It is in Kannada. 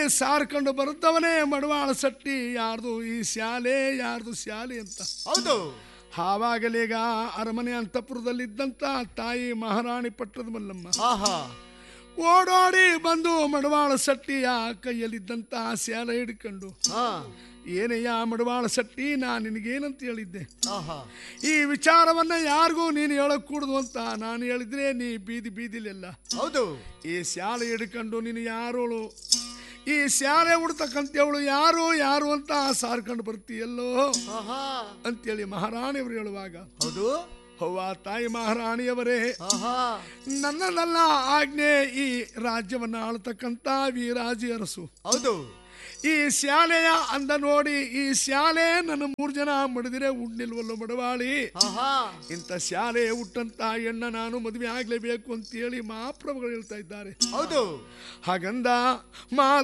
ಸಾರ್ಕೊಂಡು ಬರುತ್ತವನೇ ಮಡವಾಳ ಸಟ್ಟಿ ಯಾರ್ದು ಈ ಶಾಲೆ ಯಾರ್ದು ಶಾಲೆ ಅಂತ ಹೌದು ಆವಾಗಲೀಗ ಅರಮನೆ ಅಂತಪುರದಲ್ಲಿದ್ದಂತ ತಾಯಿ ಮಹಾರಾಣಿ ಪಟ್ಟದ ಮಲ್ಲಮ್ಮ ಆಹಾ ಓಡೋಡಿ ಬಂದು ಮಡವಾಳ ಸಟ್ಟಿಯ ಕೈಯಲ್ಲಿದ್ದಂತ ಸ್ಯಾಲ ಹಿಡ್ಕೊಂಡು ಹಾ ಏನಯ್ಯ ಮಡವಾಳ ಸಟ್ಟಿ ನಾನು ನಿನಗೇನಂತ ಹೇಳಿದ್ದೆ ಆಹಾ ಈ ವಿಚಾರವನ್ನ ಯಾರಿಗೂ ನೀನು ಹೇಳಕ್ ಕೂಡುದು ಅಂತ ನಾನು ಹೇಳಿದ್ರೆ ನೀ ಬೀದಿ ಬೀದಿಲೆಲ್ಲ ಹೌದು ಈ ಶಾಲೆ ಹಿಡ್ಕೊಂಡು ನೀನು ಯಾರೋಳು ಈ ಶಾಲೆ ಉಡ್ತಕ್ಕಂಥವಳು ಯಾರು ಯಾರು ಅಂತ ಸಾರ್ಕೊಂಡು ಬರ್ತೀಯಲ್ಲೋ ಆಹಾ ಅಂತೇಳಿ ಮಹಾರಾಣಿಯವರು ಹೇಳುವಾಗ ಹೌದು ಅವ್ವ ತಾಯಿ ಮಹಾರಾಣಿಯವರೇ ಆಹಾ ನನ್ನದಲ್ಲ ಆಜ್ಞೆ ಈ ರಾಜ್ಯವನ್ನ ಆಳ್ತಕ್ಕಂತ ವೀರಾಜಿ ಅರಸು ಹೌದು ಈ ಶಾಲೆಯ ಅಂದ ನೋಡಿ ಈ ಶಾಲೆ ನನ್ನ ಮೂರ್ ಜನ ಮಡಿದಿರೆ ಉಣ್ಣಿಲ್ವಲ್ಲೋ ಮಡವಾಳಿ ಆಹಾ ಇಂಥ ಶಾಲೆ ಹುಟ್ಟಂತ ಹೆಣ್ಣ ನಾನು ಮದುವೆ ಆಗ್ಲೇಬೇಕು ಅಂತೇಳಿ ಮಹಾಪ್ರಭುಗಳು ಹೇಳ್ತಾ ಇದ್ದಾರೆ ಹೌದು ಹಾಗಂದ ಮಾ